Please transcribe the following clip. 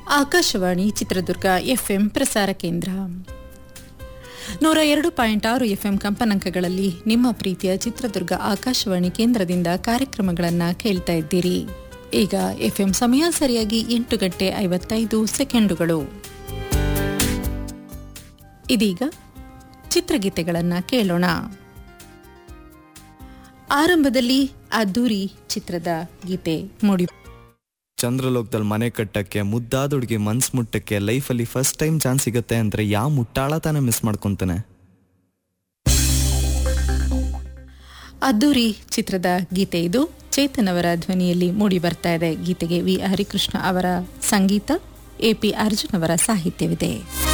Akashvani Chitradurga FM ಪ್ರಸಾರ ಕೇಂದ್ರ ನೂರ ಎರಡು ಪಾಯಿಂಟ್ ಆರು ಎಫ್ಎಂ ಕಂಪನಾಂಕಗಳಲ್ಲಿ ನಿಮ್ಮ ಪ್ರೀತಿಯ ಚಿತ್ರದುರ್ಗ ಆಕಾಶವಾಣಿ ಕೇಂದ್ರದಿಂದ ಕಾರ್ಯಕ್ರಮಗಳನ್ನು ಕೇಳ್ತಾ ಇದ್ದೀರಿ ಈಗ ಎಫ್ಎಂ ಸಮಯ ಸರಿಯಾಗಿ ಎಂಟು ಗಂಟೆ ಐವತ್ತೈದು ಸೆಕೆಂಡುಗಳು ಇದೀಗ ಚಿತ್ರಗೀತೆಗಳನ್ನು ಕೇಳೋಣ ಆರಂಭದಲ್ಲಿ ಅದ್ದೂರಿ ಚಿತ್ರದ ಗೀತೆ ಮೂಡಿ ಚಂದ್ರಲೋಕದಲ್ಲಿ ಮನೆ ಕಟ್ಟಕ್ಕೆ ಮುದ್ದಾದ ಹುಡುಗಿ ಮನ್ಸ್ ಮುಟ್ಟಕ್ಕೆ ಲೈಫಲ್ಲಿ ಫಸ್ಟ್ ಟೈಮ್ ಚಾನ್ಸ್ ಸಿಗುತ್ತೆ ಅಂದ್ರೆ ಯಾವ ಮುಟ್ಟಾಳ ತಾನೇ ಮಿಸ್ ಮಾಡ್ಕೊಂತಾನೆ ಅದ್ದೂರಿ ಚಿತ್ರದ ಗೀತೆ ಇದು ಚೇತನ್ ಅವರ ಧ್ವನಿಯಲ್ಲಿ ಮೂಡಿ ಬರ್ತಾ ಇದೆ ಗೀತೆಗೆ ವಿ ಹರಿಕೃಷ್ಣ ಅವರ ಸಂಗೀತ ಎಪಿ ಅರ್ಜುನ್ ಅವರ ಸಾಹಿತ್ಯವಿದೆ